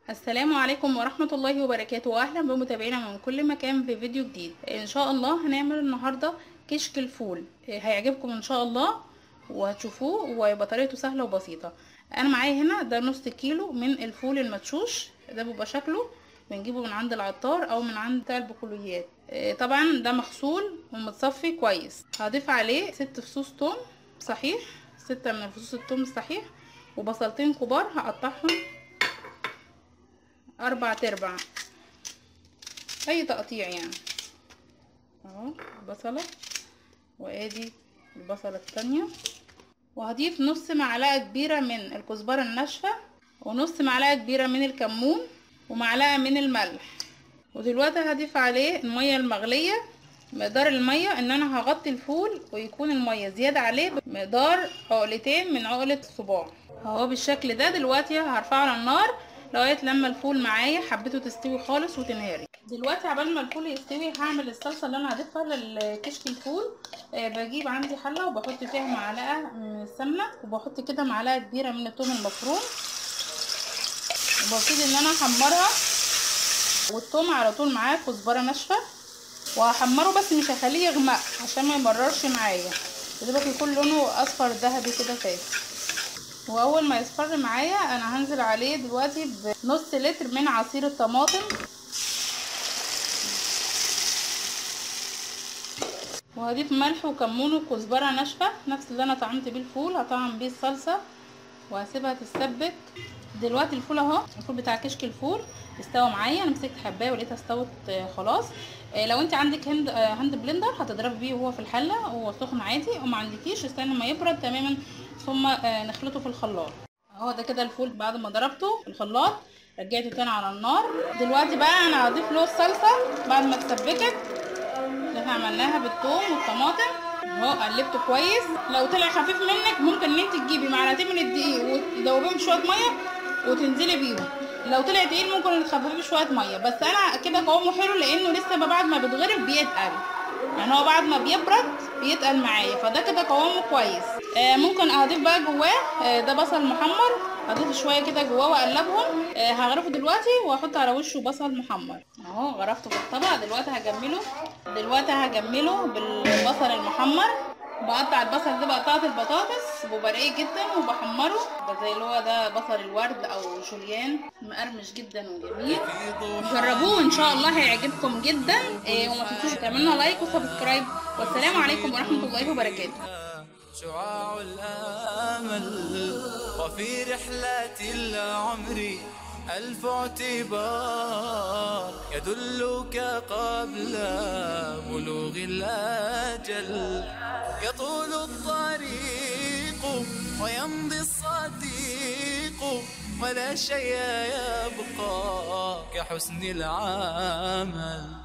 السلام عليكم ورحمة الله وبركاته واهلا بمتابعينا من كل مكان في فيديو جديد ان شاء الله هنعمل النهاردة كشك الفول هيعجبكم ان شاء الله وهتشوفوه ويبقى طريقته سهلة وبسيطة انا معايا هنا ده نص كيلو من الفول المدشوش ده بيبقى شكله بنجيبه من عند العطار او من عند بتاع البقوليات طبعا ده مغسول ومتصفي كويس هضيف عليه ست فصوص توم صحيح ستة من فصوص التوم الصحيح وبصلتين كبار هقطعهم اربع تربع اي تقطيع يعني اهو بصلة وادي البصلة التانية وهضيف نص معلقة كبيرة من الكزبرة الناشفة ونص معلقة كبيرة من الكمون ومعلقة من الملح ودلوقتي هضيف عليه المية المغلية مقدار المية ان انا هغطي الفول ويكون المية زيادة عليه بمقدار عقلتين من عقلة الصباع اهو بالشكل ده دلوقتي هرفعه على النار لغايه لما الفول معايا حبيته تستوي خالص وتنهري دلوقتي عبال ما الفول يستوي هعمل الصلصه اللي انا هضيفها لكشك الفول أه بجيب عندي حله وبحط فيها معلقه من السمنه وبحط كده معلقه كبيره من الثوم المفروم وببتدي ان انا احمرها والثوم على طول معاه كزبره ناشفه وهحمره بس مش هخليه يغمق عشان ما يمررش معايا يدوبك يكون لونه اصفر ذهبي كده فاتح واول ما يصفر معايا انا هنزل عليه دلوقتي بنص لتر من عصير الطماطم وهضيف ملح وكمون وكزبره ناشفه نفس اللي انا طعمت بيه الفول هطعم بيه الصلصه وهسيبها تتسبك دلوقتي الفول اهو الفول بتاع كشك الفول استوى معايا انا مسكت حبايه ولقيتها استوت خلاص لو انت عندك هاند هاند بلندر هتضربي بيه وهو في الحله وهو سخن عادي وما عندكيش استنى ما يبرد تماما ثم نخلطه في الخلاط اهو ده كده الفول بعد ما ضربته في الخلاط رجعته تاني على النار دلوقتي بقى انا هضيف له الصلصه بعد ما اتسبكت اللي احنا عملناها بالثوم والطماطم اهو قلبته كويس لو طلع خفيف منك ممكن ان انت تجيبي معلقتين من الدقيق وتدوبيهم شويه ميه وتنزلي بيهم لو طلع تقيل ممكن تخففيه بشويه ميه بس انا كده قوامه حلو لانه لسه ما بعد ما بيتغرف بيتقل يعني هو بعد ما بيبرد بيتقل معايا فده كده قوامه كويس آه ممكن اضيف بقى جواه آه ده بصل محمر هضيف شويه كده جواه واقلبهم آه هغرفه دلوقتي واحط على وشه بصل محمر اهو غرفته في الطبق دلوقتي هجمله دلوقتي هجمله بالبصل المحمر بقطع البصل ده بقطعة البطاطس وبرقيه جدا وبحمره زي اللي هو ده بصل الورد او جوليان مقرمش جدا وجميل جربوه ان شاء الله هيعجبكم جدا إيه وما تنسوش تعملوا لايك وسبسكرايب والسلام عليكم ورحمه الله وبركاته شعاع الامل وفي رحلة العمر ألف اعتبار يدلك قبل بلوغ الأجل يطول الطريق ويمضي الصديق ولا شيء يبقى كحسن العمل